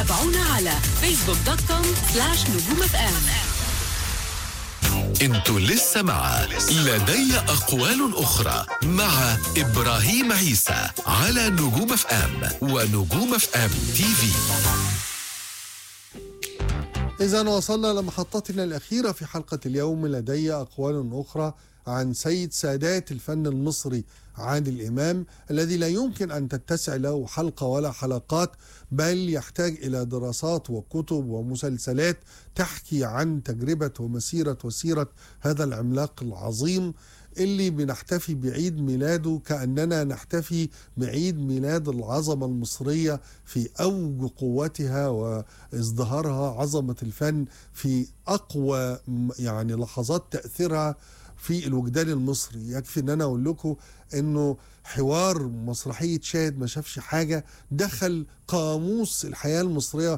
تابعونا على فيسبوك دوت كوم سلاش نجوم اف ام انتوا لسه مع لدي أقوال أخرى مع إبراهيم عيسى على نجوم اف ام ونجوم اف ام تي في إذا وصلنا لمحطتنا الأخيرة في حلقة اليوم لدي أقوال أخرى عن سيد سادات الفن المصري عادل إمام الذي لا يمكن أن تتسع له حلقة ولا حلقات بل يحتاج إلى دراسات وكتب ومسلسلات تحكي عن تجربة ومسيرة وسيرة هذا العملاق العظيم اللي بنحتفي بعيد ميلاده كأننا نحتفي بعيد ميلاد العظمة المصرية في أوج قوتها وازدهارها عظمة الفن في أقوى م- يعني لحظات تأثيرها في الوجدان المصري يكفي ان انا اقول لكم انه حوار مسرحيه شاهد ما شافش حاجه دخل قاموس الحياه المصريه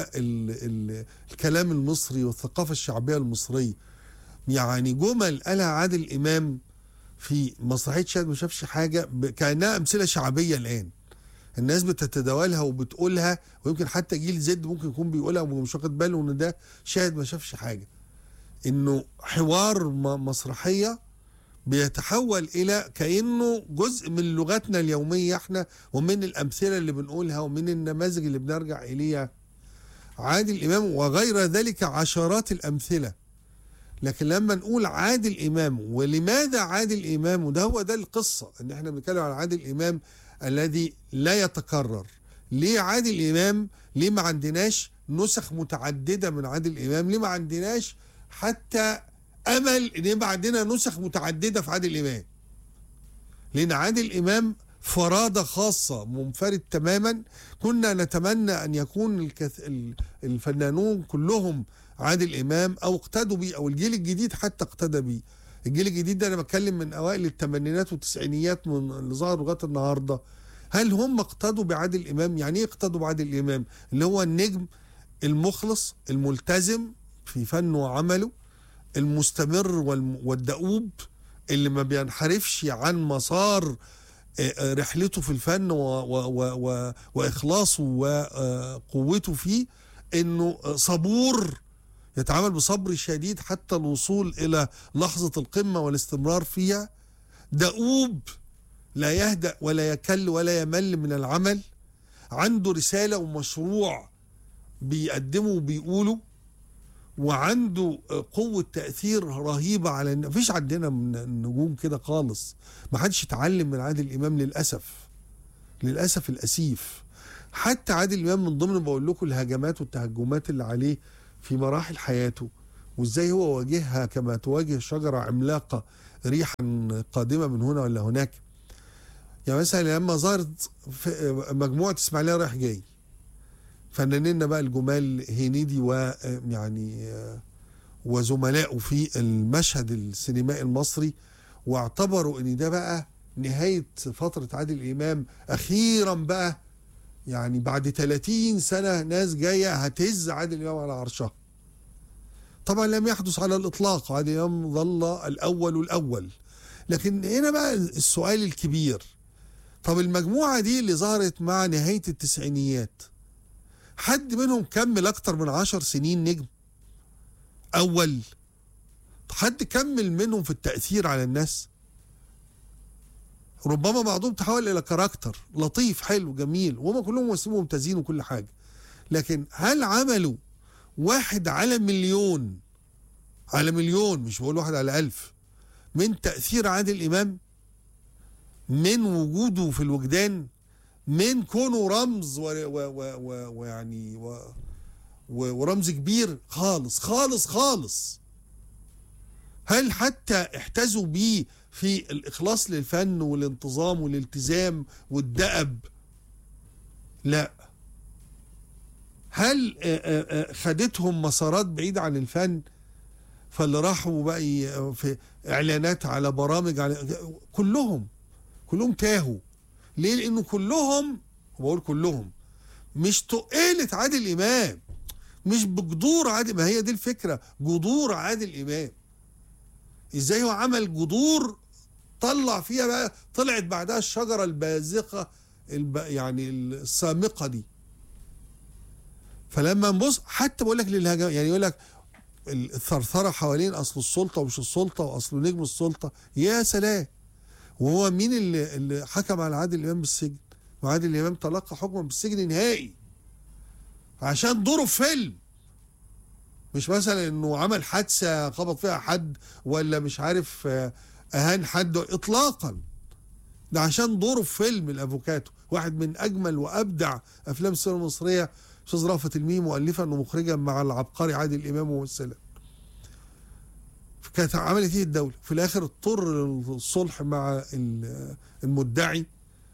والكلام المصري والثقافه الشعبيه المصريه يعني جمل قالها عادل امام في مسرحيه شاهد ما شافش حاجه ب- كانها امثله شعبيه الان الناس بتتداولها وبتقولها ويمكن حتى جيل زد ممكن يكون بيقولها ومش واخد باله ان ده شاهد ما شافش حاجه انه حوار م- مسرحيه بيتحول الى كانه جزء من لغتنا اليوميه احنا ومن الامثله اللي بنقولها ومن النماذج اللي بنرجع اليها عادل امام وغير ذلك عشرات الامثله لكن لما نقول عادل امام ولماذا عادل امام وده هو ده القصه ان احنا بنتكلم عن عادل امام الذي لا يتكرر ليه عادل امام ليه ما عندناش نسخ متعدده من عادل امام ليه ما عندناش حتى امل ان يبقى عندنا نسخ متعدده في عادل امام لان عادل امام فرادة خاصة منفرد تماما كنا نتمنى أن يكون الكث... ال- الفنانون كلهم عادل إمام أو اقتدوا بيه أو الجيل الجديد حتى اقتدى بيه الجيل الجديد ده أنا بتكلم من أوائل الثمانينات والتسعينيات من اللي ظهروا لغاية النهاردة هل هم اقتدوا بعادل إمام يعني إيه اقتدوا بعادل إمام اللي هو النجم المخلص الملتزم في فنه وعمله المستمر والم- والدؤوب اللي ما بينحرفش عن مسار آه، آه، رحلته في الفن و و و و واخلاصه وقوته فيه انه آه، صبور يتعامل بصبر شديد حتى الوصول الى لحظه القمه والاستمرار فيها دؤوب لا يهدأ ولا يكل ولا يمل من العمل عنده رساله ومشروع بيقدمه وبيقوله وعنده قوة تأثير رهيبة على الن- مفيش عندنا من النجوم كده خالص ما حدش اتعلم من عادل إمام للأسف للأسف الأسيف حتى عادل إمام من ضمن بقول لكم الهجمات والتهجمات اللي عليه في مراحل حياته وازاي هو واجهها كما تواجه شجرة عملاقة ريحا قادمة من هنا ولا هناك يعني مثلا لما ظهرت في مجموعة اسماعيلية رايح جاي فنانينا بقى الجمال هنيدي ويعني وزملائه في المشهد السينمائي المصري واعتبروا ان ده بقى نهاية فترة عادل إمام أخيرا بقى يعني بعد 30 سنة ناس جاية هتهز عادل إمام على عرشها طبعا لم يحدث على الإطلاق عادل إمام ظل الأول الأول لكن هنا بقى السؤال الكبير طب المجموعة دي اللي ظهرت مع نهاية التسعينيات حد منهم كمل اكتر من عشر سنين نجم اول حد كمل منهم في التأثير على الناس ربما بعضهم تحول الى كاركتر لطيف حلو جميل وهم كلهم ممثلين ممتازين وكل حاجة لكن هل عملوا واحد على مليون على مليون مش بقول واحد على ألف من تأثير عادل إمام من وجوده في الوجدان من كونه رمز ويعني و و و ويعني و و ورمز كبير خالص خالص خالص هل حتى احتذوا بيه في الإخلاص للفن والانتظام والالتزام والدأب لا هل آه، آه، آه، خدتهم مسارات بعيدة عن الفن فاللي راحوا بقى ي- في إعلانات على برامج على كلهم كلهم تاهوا ليه لانه كلهم بقول كلهم مش تقالة عادل امام مش بجذور عادل ما هي دي الفكره جذور عادل امام ازاي هو عمل جذور طلع فيها بقى طلعت بعدها الشجره البازقه الب... يعني السامقه دي فلما نبص حتى بقول لك للهجم يعني يقول لك الثرثره حوالين اصل السلطه ومش السلطه واصل نجم السلطه يا سلام وهو مين اللي, اللي حكم على عادل امام بالسجن وعادل امام تلقى حكما بالسجن نهائي عشان دوره في فيلم مش مثلا انه عمل حادثه خبط فيها حد ولا مش عارف آه، اهان حد اطلاقا ده عشان دوره في فيلم الافوكاتو واحد من اجمل وابدع افلام السينما المصريه استاذ رأفت الميم مؤلفا ومخرجا مع العبقري عادل امام ممثلا كانت عملت ايه الدوله في الاخر اضطر الصلح مع ال- المدعي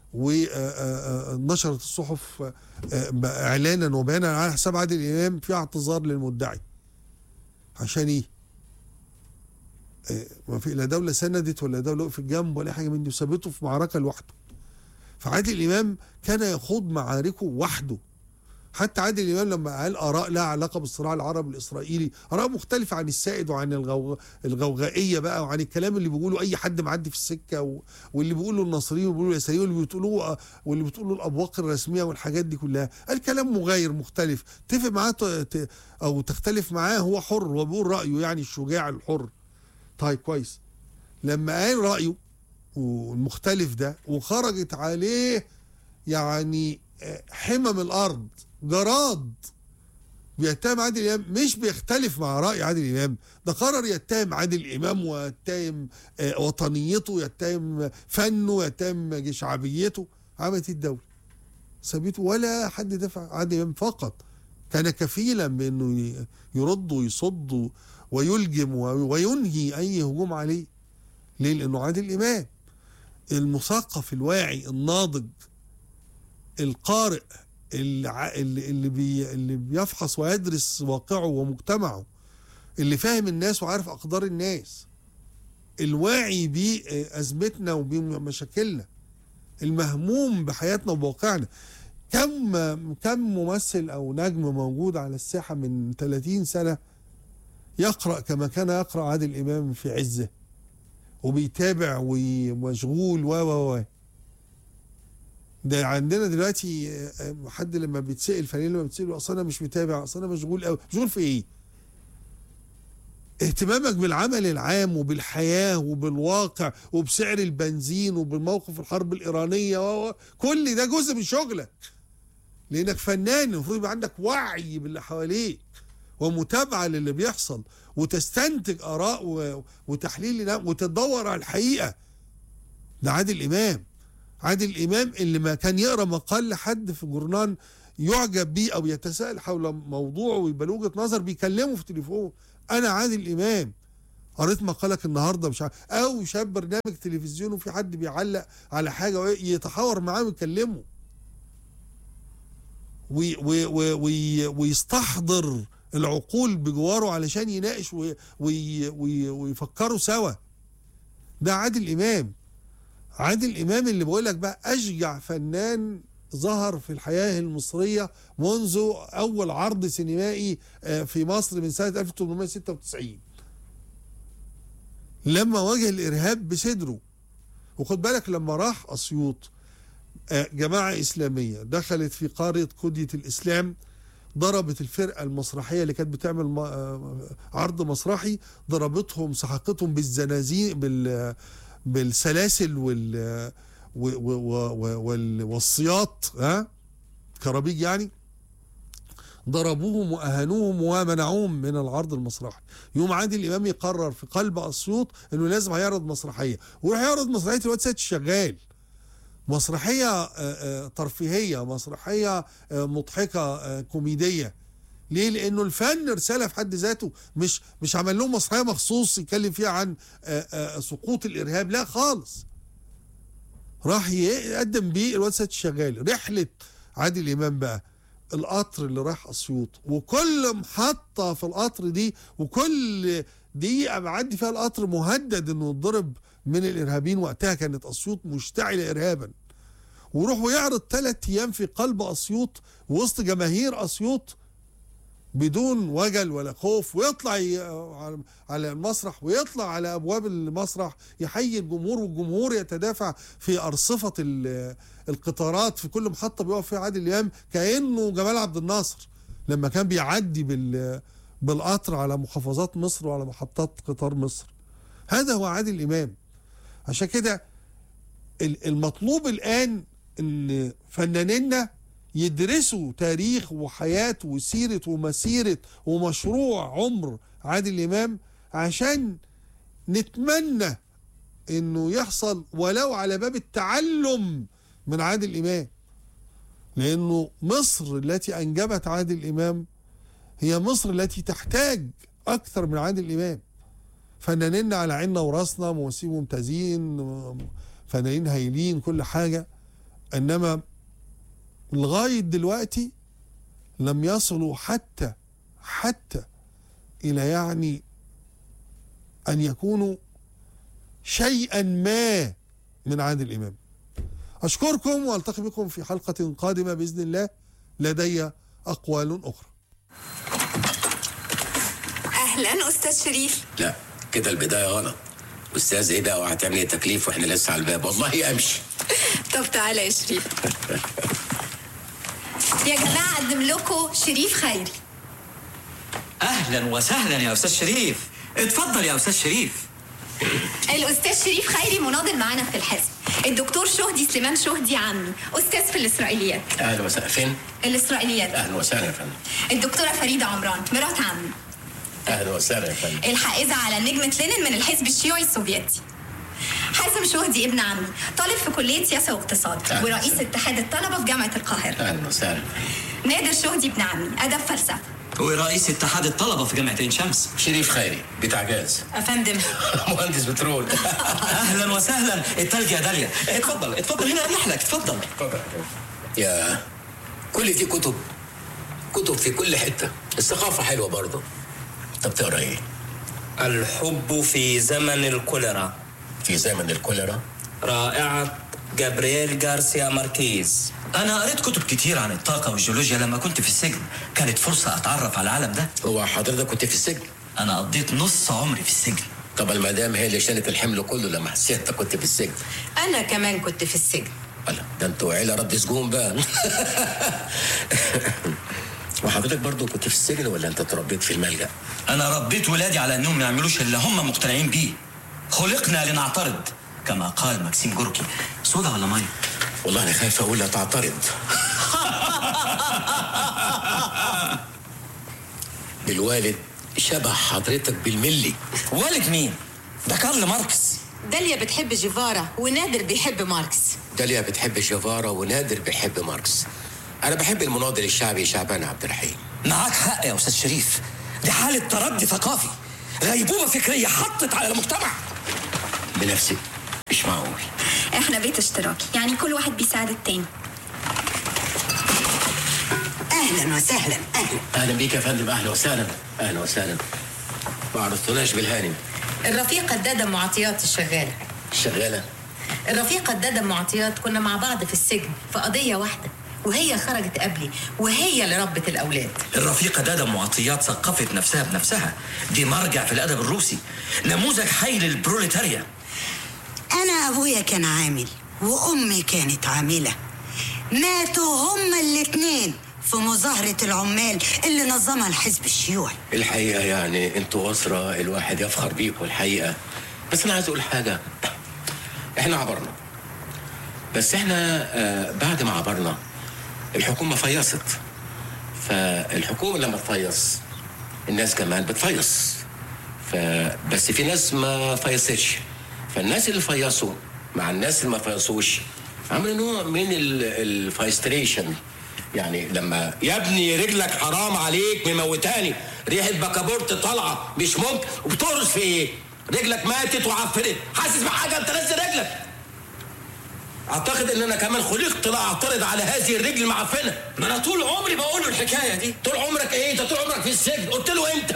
ونشرت الصحف آه، اعلانا وبيانا على حساب عادل امام في اعتذار للمدعي عشان ايه؟ آه، ما في لا دوله سندت ولا دوله وقفت جنب ولا حاجه من دي وسابته في معركه لوحده فعادل امام كان يخوض معاركه وحده حتى عادل امام لما قال اراء لها علاقه بالصراع العربي الاسرائيلي اراء مختلفه عن السائد وعن الغو... الغوغائيه بقى وعن الكلام اللي بيقوله اي حد معدي في السكه و... واللي بيقوله النصريين واللي بيقوله اليساريين واللي بتقولوه واللي بتقوله الابواق الرسميه والحاجات دي كلها قال كلام مغاير مختلف تتفق معاه ت... ت... او تختلف معاه هو حر هو بيقول رايه يعني الشجاع الحر طيب كويس لما قال رايه والمختلف ده وخرجت عليه يعني آه، حمم الارض جراد بيتهم عادل امام مش بيختلف مع راي عادل امام ده قرر يتهم عادل امام ويتهم آه، وطنيته يتهم فنه يتهم شعبيته عملت إيه الدوله سابته ولا حد دفع عادل امام فقط كان كفيلا بانه ي- يرد ويصد ويلجم و- وينهي اي هجوم عليه ليه لانه عادل امام المثقف الواعي الناضج القارئ اللي ع- اللي اللي, بي اللي بيفحص ويدرس واقعه ومجتمعه اللي فاهم الناس وعارف اقدار الناس الواعي بأزمتنا وبمشاكلنا المهموم بحياتنا وبواقعنا كم كم ممثل او نجم موجود على الساحه من 30 سنه يقرا كما كان يقرا عادل امام في عزه وبيتابع ومشغول و و و ده عندنا دلوقتي آه، حد لما بيتسال فنان لما بيتسال اصل انا مش متابع اصل انا مشغول قوي مشغول في ايه؟ اهتمامك بالعمل العام وبالحياه وبالواقع وبسعر البنزين وبموقف الحرب الايرانيه و و- كل ده جزء من شغلك لانك فنان المفروض يبقى عندك وعي باللي حواليك ومتابعه للي بيحصل وتستنتج اراء و- وتحليل لنا- وتدور على الحقيقه ده عادل امام عادل امام اللي ما كان يقرا مقال لحد في جورنان يعجب بيه او يتساءل حول موضوع ويبقى له وجهه نظر بيكلمه في تليفون انا عادل امام قريت مقالك النهارده مش عارف او شاف برنامج تلفزيون وفي حد بيعلق على حاجه يتحاور معاه ويكلمه وي وي وي وي ويستحضر العقول بجواره علشان يناقش وي وي وي ويفكروا سوا ده عادل امام عادل امام اللي بقول لك بقى اشجع فنان ظهر في الحياه المصريه منذ اول عرض سينمائي آه، في مصر من سنه 1896 لما واجه الارهاب بصدره وخد بالك لما راح اسيوط آه، جماعه اسلاميه دخلت في قريه قضيه الاسلام ضربت الفرقه المسرحيه اللي كانت بتعمل م- آه، عرض مسرحي ضربتهم سحقتهم بالزنازين بال بالسلاسل وال و- و- و- وال- والسياط ها كرابيج يعني ضربوهم واهانوهم ومنعوهم من العرض المسرحي يوم عادل امام يقرر في قلب اسيوط انه لازم هيعرض مسرحيه ويروح يعرض مسرحيه الواد سيد الشغال مسرحيه آه، آه، ترفيهيه مسرحيه آه، مضحكه آه، كوميديه ليه؟ لانه الفن رساله في حد ذاته مش مش عمل لهم مسرحيه مخصوص يتكلم فيها عن آه، آه، سقوط الارهاب لا خالص راح يقدم بيه الواد سيد الشغال رحله عادل امام بقى القطر اللي رايح اسيوط وكل محطه في القطر دي وكل دقيقه معدي فيها القطر مهدد انه يتضرب من الارهابيين وقتها كانت اسيوط مشتعله ارهابا ويروح ويعرض ثلاث ايام في قلب اسيوط وسط جماهير اسيوط بدون وجل ولا خوف ويطلع ي- على- على المسرح ويطلع على ابواب المسرح يحيي الجمهور والجمهور يتدافع في ارصفه ال- القطارات في كل محطه بيقف فيها عادل امام كانه جمال عبد الناصر لما كان بيعدي بال بالقطر على محافظات مصر وعلى محطات قطار مصر هذا هو عادل امام عشان كده ال- المطلوب الان ان فنانينا يدرسوا تاريخ وحياه وسيره ومسيره ومشروع عمر عادل امام عشان نتمنى انه يحصل ولو على باب التعلم من عادل امام لانه مصر التي انجبت عادل امام هي مصر التي تحتاج اكثر من عادل امام فنانين على عيننا وراسنا ممثلين ممتازين فنانين هايلين كل حاجه انما لغايه دلوقتي لم يصلوا حتى حتى الى يعني ان يكونوا شيئا ما من عادل امام اشكركم والتقي بكم في حلقه قادمه باذن الله لدي اقوال اخرى اهلا استاذ شريف لا كده البداية غلط أستاذ إيه بقى وهتعملي تكليف وإحنا لسه على الباب والله أمشي طب تعالى يا شريف يا جماعه اقدم لكم شريف خيري اهلا وسهلا يا استاذ شريف اتفضل يا استاذ شريف الاستاذ شريف خيري مناضل معانا في الحزب الدكتور شهدي سليمان شهدي عمي استاذ في الاسرائيليات أهلا وسهلا فين؟ الاسرائيليات أهلا وسهلا يا فندم الدكتوره فريده عمران مرات عمي أهلا وسهلا يا فندم الحائزه على نجمه لينين من الحزب الشيوعي السوفيتي حازم شهدي ابن عمي طالب في كليه سياسه واقتصاد أهلا ورئيس وسهلا. اتحاد الطلبه في جامعه القاهره أهلا وسهلا نادر شهدي ابن عمي ادب فلسفه ورئيس اتحاد الطلبه في جامعه عين شمس شريف خيري بتاع جاز افندم مهندس بترول اهلا وسهلا التلج يا داليا اتفضل اتفضل هنا اريح لك اتفضل يا كل دي كتب كتب في كل حتة الثقافة حلوة برضه طب تقرا إيه؟ الحب في زمن الكوليرا في زمن الكوليرا رائعة جابرييل جارسيا ماركيز انا قريت كتب كتير عن الطاقه والجيولوجيا لما كنت في السجن كانت فرصه اتعرف على العالم ده هو حضرتك كنت في السجن انا قضيت نص عمري في السجن طب المدام هي اللي شالت الحمل كله لما حسيت كنت في السجن أنا كمان كنت في السجن الله ده انتوا عيله رد سجون بقى وحضرتك برضو كنت في السجن ولا انت اتربيت في الملجأ؟ انا ربيت ولادي على انهم ما يعملوش اللي هم مقتنعين بيه خلقنا لنعترض كما قال ماكسيم جوركي صودا ولا ميه والله انا خايف اقول لا تعترض الوالد شبه حضرتك بالملي والد مين ده كارل ماركس داليا بتحب جيفارا ونادر بيحب ماركس داليا بتحب شيفارا ونادر بيحب ماركس انا بحب المناضل الشعبي شعبان عبد الرحيم معاك حق يا استاذ شريف دي حاله تردي ثقافي غيبوبه فكريه حطت على المجتمع بنفسي مش معقول احنا بيت اشتراكي يعني كل واحد بيساعد التاني أهلا وسهلا أهلا اهلا بيك يا فندم اهلا وسهلا اهلا وسهلا ما عرفتوناش بالهانم الرفيقة الدادة معطيات الشغالة شغاله الرفيقة الدادة معطيات كنا مع بعض في السجن في قضية واحدة وهي خرجت قبلي وهي اللي ربت الأولاد الرفيقة دادا معطيات ثقفت نفسها بنفسها دي مرجع في الأدب الروسي نموذج حي للبروليتاريا أنا أبويا كان عامل وأمي كانت عاملة ماتوا هما الاتنين في مظاهرة العمال اللي نظمها الحزب الشيوعي الحقيقة يعني انتوا أسرة الواحد يفخر بيكم الحقيقة بس أنا عايز أقول حاجة إحنا عبرنا بس إحنا آه بعد ما عبرنا الحكومة فيصت فالحكومة لما تفيص الناس كمان بتفيص فبس في ناس ما فيصتش فالناس اللي فيصوا مع الناس اللي ما فيصوش عملوا نوع من ال- الفايستريشن يعني لما يا ابني رجلك حرام عليك مموتاني ريحه بكابورت طالعه مش ممكن وبتقرص في ايه؟ رجلك ماتت وعفرت حاسس بحاجه انت نزل رجلك اعتقد ان انا كمان خلقت لا اعترض على هذه الرجل المعفنه ما أنا طول عمري بقول له الحكاية دي طول عمرك ايه انت طول عمرك في السجن قلت له امتى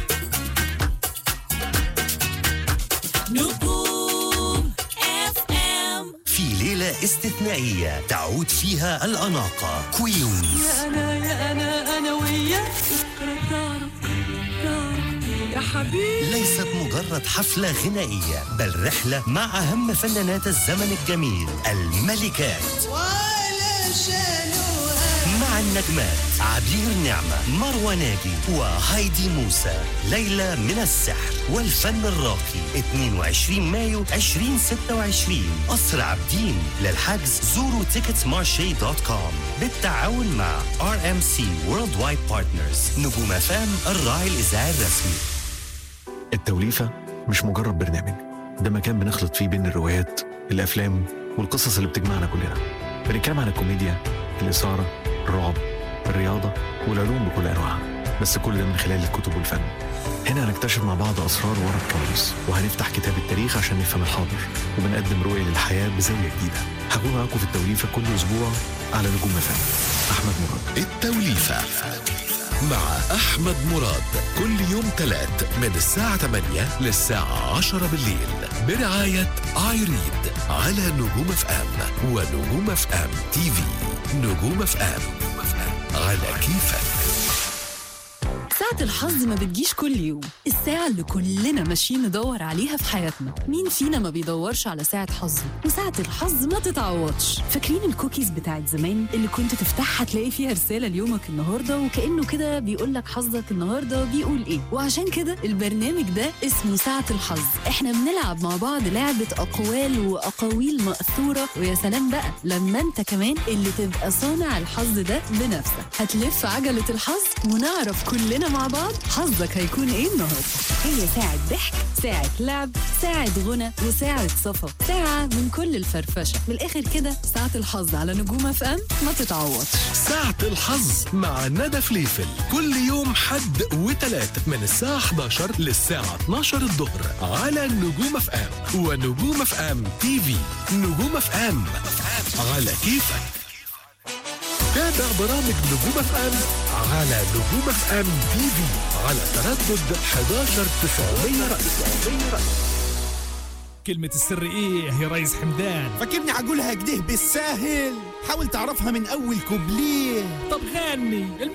في ليلة استثنائية تعود فيها الأناقة كويونز أنا يا أنا أنا وياك بكرة تعرف تعرف يا حبيبي ليست مجرد حفلة غنائية بل رحلة مع أهم فنانات الزمن الجميل الملكات مع النجمات عبير نعمة مروى ناجي وهايدي موسى ليلى من السحر والفن الراقي 22 مايو 2026 قصر عابدين للحجز زوروا تيكتس مارشي دوت كوم بالتعاون مع ار ام سي وورلد وايد بارتنرز نجوم فام الراعي الاذاعي الرسمي التوليفة مش مجرد برنامج ده مكان بنخلط فيه بين الروايات الأفلام والقصص اللي بتجمعنا كلنا بنتكلم عن الكوميديا الإثارة الرعب الرياضة والعلوم بكل أنواعها بس كل ده من خلال الكتب والفن هنا هنكتشف مع بعض أسرار ورا الكواليس وهنفتح كتاب التاريخ عشان نفهم الحاضر وبنقدم رؤية للحياة بزاوية جديدة هكون معاكم في التوليفة كل أسبوع على نجوم فن أحمد مراد التوليفة مع أحمد مراد كل يوم تلات من الساعة 8 للساعة 10 بالليل برعاية ايريد على نجوم اف ام ونجوم اف ام تي في نجوم اف ام على كيفك ساعة الحظ ما بتجيش كل يوم الساعة اللي كلنا ماشيين ندور عليها في حياتنا مين فينا ما بيدورش على ساعة حظه وساعة الحظ ما تتعوضش فاكرين الكوكيز بتاعت زمان اللي كنت تفتحها تلاقي فيها رسالة ليومك النهاردة وكأنه كده بيقول لك حظك النهاردة بيقول ايه وعشان كده البرنامج ده اسمه ساعة الحظ احنا بنلعب مع بعض لعبة أقوال وأقاويل مأثورة ويا سلام بقى لما انت كمان اللي تبقى صانع الحظ ده بنفسك هتلف عجلة الحظ ونعرف كلنا مع بعض حظك هيكون ايه النهاردة هي ساعة ضحك ساعة لعب ساعة غنى وساعة صفا ساعة من كل الفرفشة من الآخر كده ساعة الحظ على نجوم اف ام ما تتعوضش ساعة الحظ مع ندى فليفل كل يوم حد وتلات من الساعة 11 للساعة 12 الظهر على نجوم اف ام ونجوم اف ام تي في نجوم اف ام على كيفك تابع برامج نجوم اف ام على نجوم اف ام تي في على تردد 11 900 رأس كلمة السر ايه يا ريس حمدان فاكرني عقولها كده بالساهل حاول تعرفها من اول كوبليه طب غني